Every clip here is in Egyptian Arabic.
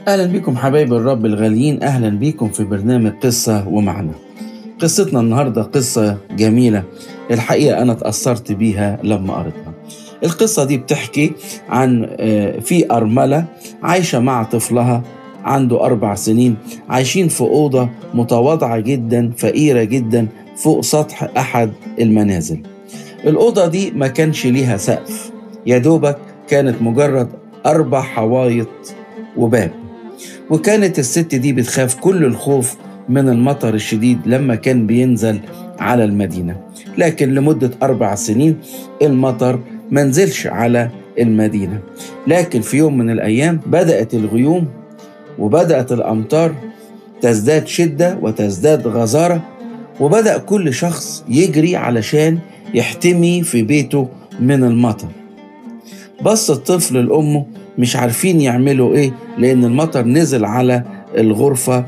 أهلا بكم حبايب الرب الغاليين أهلا بكم في برنامج قصة ومعنى قصتنا النهاردة قصة جميلة الحقيقة أنا تأثرت بيها لما قريتها القصة دي بتحكي عن آه، في أرملة عايشة مع طفلها عنده أربع سنين عايشين في أوضة متواضعة جدا فقيرة جدا فوق سطح أحد المنازل الأوضة دي ما كانش ليها سقف يا دوبك كانت مجرد أربع حوايط وباب وكانت الست دي بتخاف كل الخوف من المطر الشديد لما كان بينزل على المدينة لكن لمدة أربع سنين المطر منزلش على المدينة لكن في يوم من الأيام بدأت الغيوم وبدأت الأمطار تزداد شدة وتزداد غزارة وبدأ كل شخص يجري علشان يحتمي في بيته من المطر بص الطفل لأمه مش عارفين يعملوا إيه لأن المطر نزل على الغرفة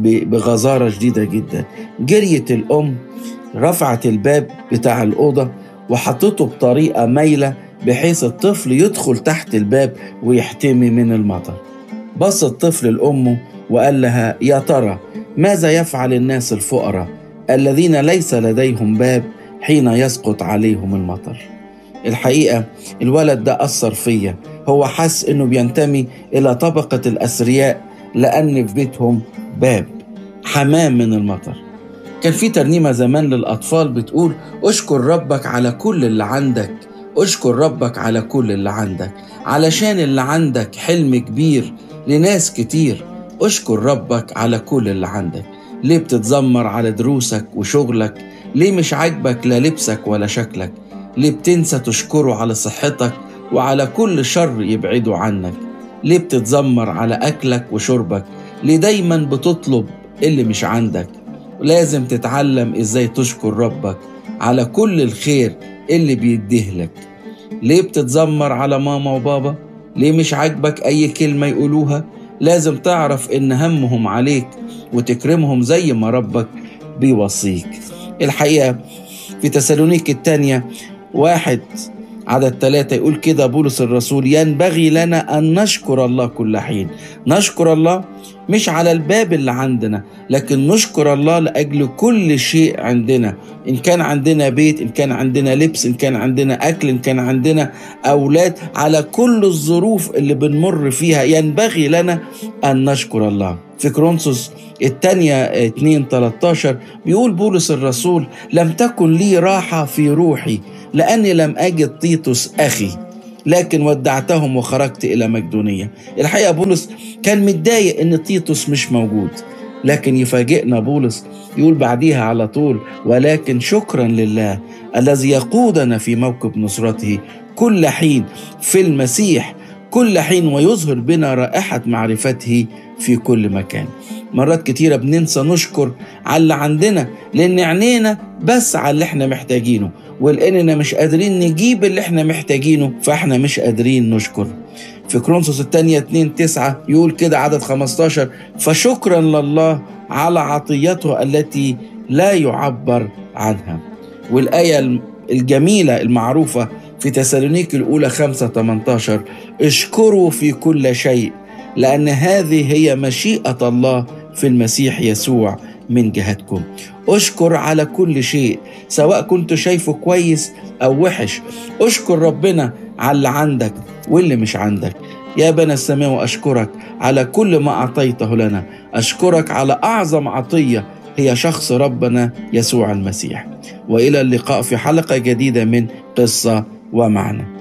بغزارة شديدة جدا جريت الأم رفعت الباب بتاع الأوضة وحطته بطريقة مايلة بحيث الطفل يدخل تحت الباب ويحتمي من المطر بص الطفل لأمه وقال لها يا ترى ماذا يفعل الناس الفقراء الذين ليس لديهم باب حين يسقط عليهم المطر الحقيقة الولد ده أثر فيا هو حس إنه بينتمي إلى طبقة الأثرياء لأن في بيتهم باب حمام من المطر كان في ترنيمة زمان للأطفال بتقول أشكر ربك على كل اللي عندك أشكر ربك على كل اللي عندك علشان اللي عندك حلم كبير لناس كتير أشكر ربك على كل اللي عندك ليه بتتذمر على دروسك وشغلك ليه مش عاجبك لا لبسك ولا شكلك ليه بتنسى تشكره على صحتك وعلى كل شر يبعده عنك ليه بتتذمر على أكلك وشربك ليه دايما بتطلب اللي مش عندك لازم تتعلم ازاي تشكر ربك على كل الخير اللي بيديهلك ليه بتتذمر على ماما وبابا ليه مش عاجبك اي كلمة يقولوها لازم تعرف ان همهم عليك وتكرمهم زي ما ربك بيوصيك الحقيقة في تسالونيك الثانية واحد عدد ثلاثة يقول كده بولس الرسول ينبغي لنا أن نشكر الله كل حين نشكر الله مش على الباب اللي عندنا لكن نشكر الله لأجل كل شيء عندنا إن كان عندنا بيت إن كان عندنا لبس إن كان عندنا أكل إن كان عندنا أولاد على كل الظروف اللي بنمر فيها ينبغي لنا أن نشكر الله في كرونسوس الثانية 2 13 بيقول بولس الرسول لم تكن لي راحة في روحي لأني لم أجد تيتوس أخي لكن ودعتهم وخرجت إلى مقدونية الحقيقة بولس كان متضايق إن تيتوس مش موجود لكن يفاجئنا بولس يقول بعديها على طول ولكن شكرا لله الذي يقودنا في موكب نصرته كل حين في المسيح كل حين ويظهر بنا رائحة معرفته في كل مكان مرات كتيرة بننسى نشكر على اللي عندنا لأن عينينا بس على اللي احنا محتاجينه ولأننا مش قادرين نجيب اللي احنا محتاجينه فاحنا مش قادرين نشكر في كرونسوس الثانية 2 9 يقول كده عدد 15 فشكرا لله على عطيته التي لا يعبر عنها والآية الجميلة المعروفة في تسالونيك الأولى 5 18 اشكروا في كل شيء لأن هذه هي مشيئة الله في المسيح يسوع من جهتكم اشكر على كل شيء سواء كنت شايفه كويس أو وحش اشكر ربنا على اللي عندك واللي مش عندك يا بنا السماء وأشكرك على كل ما أعطيته لنا أشكرك على أعظم عطية هي شخص ربنا يسوع المسيح وإلى اللقاء في حلقة جديدة من قصة ومعنى